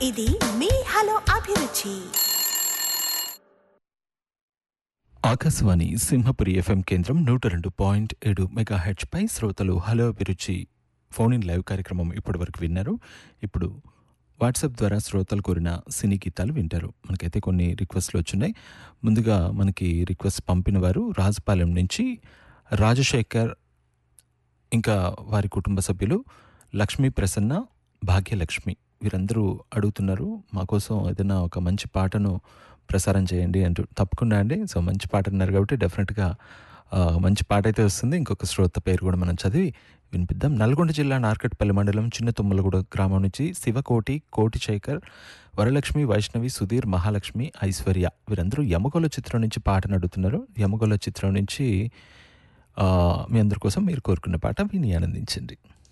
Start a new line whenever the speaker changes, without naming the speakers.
ఇది మీ హలో అభిరుచి
ఆకాశవాణి సింహపురి ఎఫ్ఎం కేంద్రం నూట రెండు పాయింట్ ఏడు మెగా పై శ్రోతలు హలో అభిరుచి ఫోన్ ఇన్ లైవ్ కార్యక్రమం ఇప్పటి వరకు విన్నారు ఇప్పుడు వాట్సాప్ ద్వారా శ్రోతలు కోరిన సినీ గీతాలు వింటారు మనకైతే కొన్ని రిక్వెస్ట్లు వచ్చినాయి ముందుగా మనకి రిక్వెస్ట్ పంపిన వారు రాజపాలెం నుంచి రాజశేఖర్ ఇంకా వారి కుటుంబ సభ్యులు లక్ష్మీ ప్రసన్న భాగ్యలక్ష్మి వీరందరూ అడుగుతున్నారు మా కోసం ఏదైనా ఒక మంచి పాటను ప్రసారం చేయండి అంటూ తప్పకుండా అండి సో మంచి పాట అన్నారు కాబట్టి డెఫినెట్గా ఆ, మంచి పాట అయితే వస్తుంది ఇంకొక శ్రోత పేరు కూడా మనం చదివి వినిపిద్దాం నల్గొండ జిల్లా నార్కట్పల్లి మండలం చిన్న తుమ్మలగూడ గ్రామం నుంచి శివకోటి కోటి శేఖర్ వరలక్ష్మి వైష్ణవి సుధీర్ మహాలక్ష్మి ఐశ్వర్య వీరందరూ యమగోళ చిత్రం నుంచి పాటను అడుగుతున్నారు యమగోళ చిత్రం నుంచి ఆ, మీ అందరి కోసం మీరు కోరుకున్న పాట విని ఆనందించండి